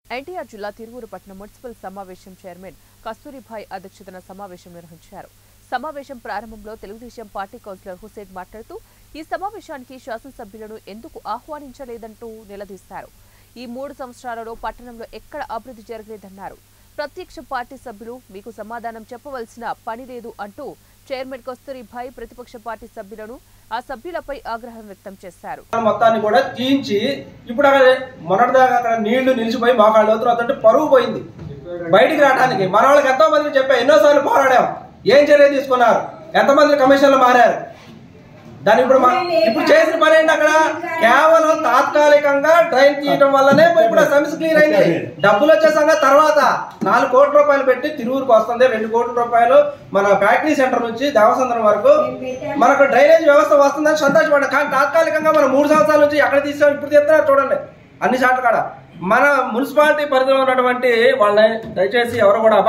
ఎన్టీఆర్ జిల్లా తిరువూరు పట్టణ మున్సిపల్ సమావేశం చైర్మన్ కస్తూరిభాయ్ అధ్యక్షతన సమావేశం నిర్వహించారు సమావేశం ప్రారంభంలో తెలుగుదేశం పార్టీ కౌన్సిలర్ హుసేన్ మాట్లాడుతూ ఈ సమావేశానికి శాసనసభ్యులను ఎందుకు ఆహ్వానించలేదంటూ నిలదీశారు ఈ మూడు సంవత్సరాలలో పట్టణంలో ఎక్కడ అభివృద్ధి జరగలేదన్నారు ప్రత్యక్ష పార్టీ సభ్యులు మీకు సమాధానం చెప్పవలసిన పని లేదు అంటూ చైర్మన్ కస్తూరిభాయ్ ప్రతిపక్ష పార్టీ సభ్యులను ఆ సభ్యులపై ఆగ్రహం వ్యక్తం చేశారు మొత్తాన్ని కూడా తీయించి ఇప్పుడు అక్కడ మొన్నటిదాకా అక్కడ నీళ్లు నిలిచిపోయి మోకాళ్ళు లోతులు అవుతుంటే పరువు పోయింది బయటికి రావడానికి మన వాళ్ళకి ఎంతో మందికి చెప్పా ఎన్నోసార్లు పోరాడాం ఏం చర్య తీసుకున్నారు ఎంతమంది కమిషన్లు మారారు దాని ఇప్పుడు మా- ఇప్పుడు చేసిన పని ఏంటి అక్కడ కేవలం తాత్కాలికంగా డ్రైన్ తీయడం వల్లనే ఇప్పుడు ఆ సమస్య క్లియర్ అయింది డబ్బులు వచ్చే సంగతి తర్వాత నాలుగు కోట్ల రూపాయలు పెట్టి తిరువురుకు వస్తుంది రెండు కోట్ల రూపాయలు మన ఫ్యాక్టరీ సెంటర్ నుంచి దేవసంద్రం వరకు మనకు డ్రైనేజ్ వ్యవస్థ వస్తుందని సంతోషపడ్డా కానీ తాత్కాలికంగా మనం మూడు సంవత్సరాల నుంచి ఎక్కడ తీసాం ఇప్పుడు తీస్తున్నారు చూడండి అన్ని చోట్ల కాడ మన మున్సిపాలిటీ పరిధిలో ఉన్నటువంటి వాళ్ళని దయచేసి ఎవరు కూడా అబ-